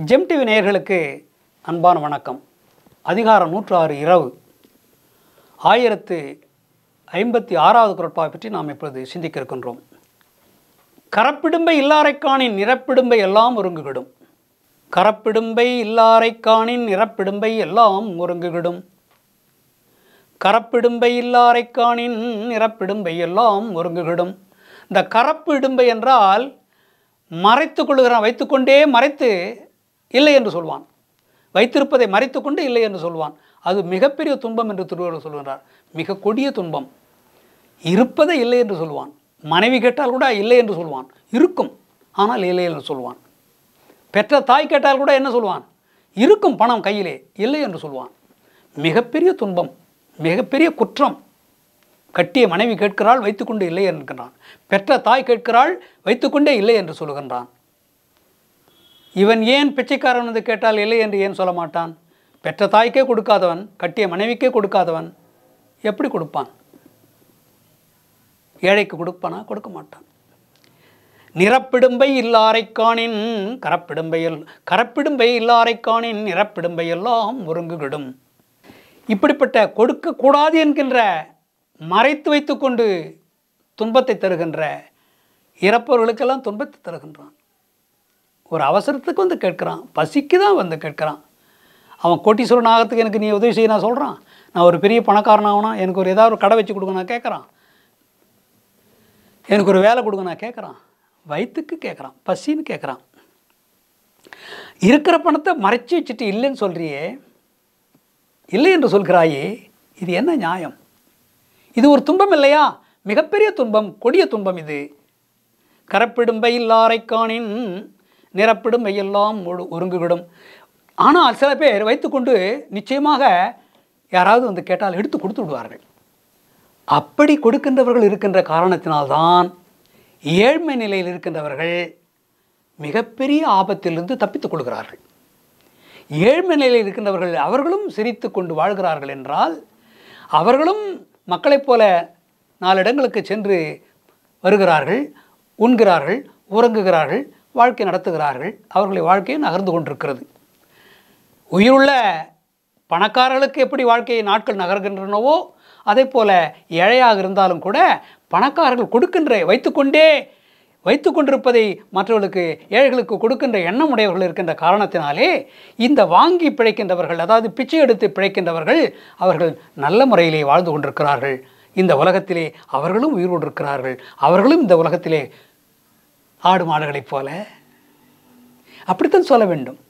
GeM TV நேயர்களுக்கு அன்பான வணக்கம் அதிகாரம் நூற்று ஆறு இரவு ஆயிரத்து ஐம்பத்தி ஆறாவது குரட்பாவை பற்றி நாம் இப்பொழுது சிந்திக்க இருக்கின்றோம் கரப்பிடும்பை இல்லாரைக்கானின் நிறப்பிடும்பை எல்லாம் ஒருங்குகிடும் கரப்பிடும்பை இல்லாரைக்கானின் நிறப்பிடும்பை எல்லாம் ஒருங்குகிடும் கரப்பிடும்பை இல்லாரைக்கானின் நிறப்பிடும்பை எல்லாம் ஒருங்குகிடும் இந்த கரப்பு இடும்பை என்றால் மறைத்து கொள்ளுகிறான் வைத்துக்கொண்டே மறைத்து இல்லை என்று சொல்வான் வைத்திருப்பதை மறைத்துக்கொண்டு இல்லை என்று சொல்வான் அது மிகப்பெரிய துன்பம் என்று திருவள்ளுவர் சொல்கிறார் மிக கொடிய துன்பம் இருப்பதை இல்லை என்று சொல்வான் மனைவி கேட்டால் கூட இல்லை என்று சொல்வான் இருக்கும் ஆனால் இல்லை என்று சொல்வான் பெற்ற தாய் கேட்டால் கூட என்ன சொல்வான் இருக்கும் பணம் கையிலே இல்லை என்று சொல்வான் மிகப்பெரிய துன்பம் மிகப்பெரிய குற்றம் கட்டிய மனைவி கேட்கிறாள் வைத்துக்கொண்டு இல்லை என்கின்றான் பெற்ற தாய் கேட்கிறாள் வைத்துக்கொண்டே இல்லை என்று சொல்லுகின்றான் இவன் ஏன் பிச்சைக்காரன் என்று கேட்டால் இல்லை என்று ஏன் சொல்ல மாட்டான் பெற்ற தாய்க்கே கொடுக்காதவன் கட்டிய மனைவிக்கே கொடுக்காதவன் எப்படி கொடுப்பான் ஏழைக்கு கொடுப்பானா கொடுக்க மாட்டான் நிறப்பிடும்பை இல்லாரைக்கானின் கரப்பிடும்பையில் கரப்பிடும்பை இல்லாரைக்கானின் நிறப்பிடும்பை எல்லாம் ஒருங்குகிடும் இப்படிப்பட்ட கொடுக்கக்கூடாது என்கின்ற மறைத்து வைத்துக்கொண்டு துன்பத்தை தருகின்ற இறப்பவர்களுக்கெல்லாம் துன்பத்தை தருகின்றான் ஒரு அவசரத்துக்கு வந்து கேட்குறான் பசிக்கு தான் வந்து கேட்குறான் அவன் கோட்டீஸ்வரன் ஆகிறதுக்கு எனக்கு நீ உதவி செய்ய நான் சொல்கிறான் நான் ஒரு பெரிய பணக்காரன் ஆகணும் எனக்கு ஒரு ஏதாவது ஒரு கடை வச்சு கொடுங்க நான் கேட்குறான் எனக்கு ஒரு வேலை கொடுங்க நான் கேட்குறான் வயிற்றுக்கு கேட்குறான் பசின்னு கேட்குறான் இருக்கிற பணத்தை மறைச்சி வச்சுட்டு இல்லைன்னு சொல்கிறியே இல்லை என்று சொல்கிறாயே இது என்ன நியாயம் இது ஒரு துன்பம் இல்லையா மிகப்பெரிய துன்பம் கொடிய துன்பம் இது கரப்பிடும்பை இல்லாரைக்கானின் நிரப்பிடும்பை எல்லாம் முழு ஒருங்குவிடும் ஆனால் சில பேர் வைத்துக்கொண்டு நிச்சயமாக யாராவது வந்து கேட்டால் எடுத்து கொடுத்து விடுவார்கள் அப்படி கொடுக்கின்றவர்கள் இருக்கின்ற காரணத்தினால்தான் ஏழ்மை நிலையில் இருக்கின்றவர்கள் மிகப்பெரிய ஆபத்திலிருந்து தப்பித்துக் கொள்கிறார்கள் ஏழ்மை நிலையில் இருக்கின்றவர்கள் அவர்களும் சிரித்து கொண்டு வாழ்கிறார்கள் என்றால் அவர்களும் மக்களைப் போல நாலு இடங்களுக்கு சென்று வருகிறார்கள் உண்கிறார்கள் உறங்குகிறார்கள் வாழ்க்கை நடத்துகிறார்கள் அவர்களுடைய வாழ்க்கை நகர்ந்து கொண்டிருக்கிறது உயிருள்ள பணக்காரர்களுக்கு எப்படி வாழ்க்கையை நாட்கள் நகர்கின்றனவோ அதே போல் ஏழையாக இருந்தாலும் கூட பணக்காரர்கள் கொடுக்கின்ற வைத்துக்கொண்டே வைத்து கொண்டிருப்பதை மற்றவர்களுக்கு ஏழைகளுக்கு கொடுக்கின்ற எண்ணம் உடையவர்கள் இருக்கின்ற காரணத்தினாலே இந்த வாங்கி பிழைக்கின்றவர்கள் அதாவது பிச்சை எடுத்து பிழைக்கின்றவர்கள் அவர்கள் நல்ல முறையிலே வாழ்ந்து கொண்டிருக்கிறார்கள் இந்த உலகத்திலே அவர்களும் உயிர் கொண்டிருக்கிறார்கள் அவர்களும் இந்த உலகத்திலே ஆடு மாடுகளைப் போல அப்படித்தான் சொல்ல வேண்டும்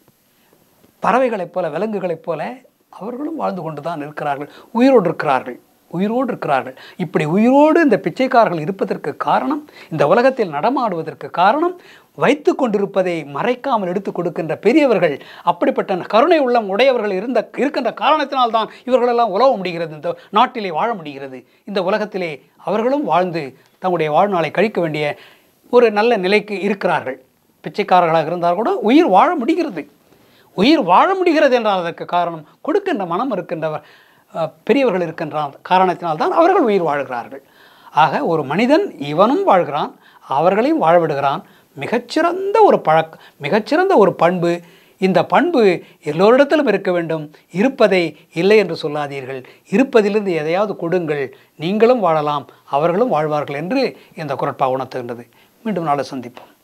பறவைகளைப் போல விலங்குகளைப் போல அவர்களும் வாழ்ந்து கொண்டு தான் இருக்கிறார்கள் உயிரோடு இருக்கிறார்கள் உயிரோடு இருக்கிறார்கள் இப்படி உயிரோடு இந்த பிச்சைக்காரர்கள் இருப்பதற்கு காரணம் இந்த உலகத்தில் நடமாடுவதற்கு காரணம் வைத்து கொண்டிருப்பதை மறைக்காமல் எடுத்து கொடுக்கின்ற பெரியவர்கள் அப்படிப்பட்ட கருணை உள்ளம் உடையவர்கள் இருந்த இருக்கின்ற காரணத்தினால்தான் இவர்களெல்லாம் உழவ முடிகிறது இந்த நாட்டிலே வாழ முடிகிறது இந்த உலகத்திலே அவர்களும் வாழ்ந்து தங்களுடைய வாழ்நாளை கழிக்க வேண்டிய ஒரு நல்ல நிலைக்கு இருக்கிறார்கள் பிச்சைக்காரர்களாக இருந்தால் கூட உயிர் வாழ முடிகிறது உயிர் வாழ முடிகிறது என்றால் அதற்கு காரணம் கொடுக்கின்ற மனம் இருக்கின்றவர் பெரியவர்கள் இருக்கின்ற காரணத்தினால்தான் அவர்கள் உயிர் வாழ்கிறார்கள் ஆக ஒரு மனிதன் இவனும் வாழ்கிறான் அவர்களையும் வாழ விடுகிறான் மிகச்சிறந்த ஒரு பழக்க மிகச்சிறந்த ஒரு பண்பு இந்த பண்பு எல்லோரிடத்திலும் இருக்க வேண்டும் இருப்பதை இல்லை என்று சொல்லாதீர்கள் இருப்பதிலிருந்து எதையாவது கொடுங்கள் நீங்களும் வாழலாம் அவர்களும் வாழ்வார்கள் என்று இந்த குரட்பா உணர்த்துகின்றது மீண்டும் நாளை சந்திப்போம்